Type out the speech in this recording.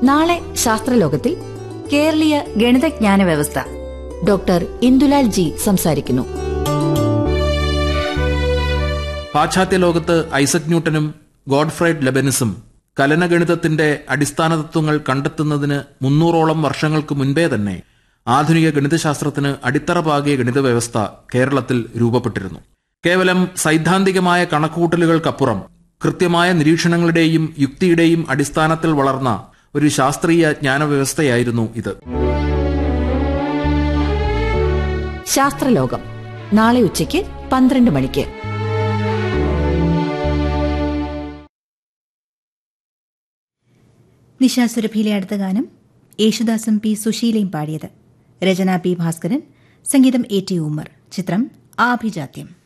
നാളെ ശാസ്ത്രലോകത്തിൽ കേരളീയ ഗണിതജ്ഞാന വ്യവസ്ഥ ഡോക്ടർ ഇന്ദുലാൽ ജി സംസാരിക്കുന്നു പാശ്ചാത്യ ലോകത്ത് ഐസക് ന്യൂട്ടനും ഗോഡ്ഫ്രൈഡ് ലെബനിസും കലനഗണിതത്തിന്റെ അടിസ്ഥാന തത്വങ്ങൾ കണ്ടെത്തുന്നതിന് മുന്നൂറോളം വർഷങ്ങൾക്ക് മുൻപേ തന്നെ ആധുനിക ഗണിതശാസ്ത്രത്തിന് അടിത്തറ പാകിയ ഗണിത വ്യവസ്ഥ കേരളത്തിൽ രൂപപ്പെട്ടിരുന്നു കേവലം സൈദ്ധാന്തികമായ കണക്കുകൂട്ടലുകൾക്കപ്പുറം കൃത്യമായ നിരീക്ഷണങ്ങളുടെയും യുക്തിയുടെയും അടിസ്ഥാനത്തിൽ വളർന്ന ഒരു ശാസ്ത്രീയ ജ്ഞാനവ്യവസ്ഥയായിരുന്നു ഇത് ശാസ്ത്രലോകം നാളെ ഉച്ചയ്ക്ക് പന്ത്രണ്ട് മണിക്ക് നിശാസുരഭിയിലെ അടുത്ത ഗാനം യേശുദാസും പി സുശീലയും പാടിയത് രചന പി ഭാസ്കരൻ സംഗീതം എ ടി ഉമ്മർ ചിത്രം ആഭിജാത്യം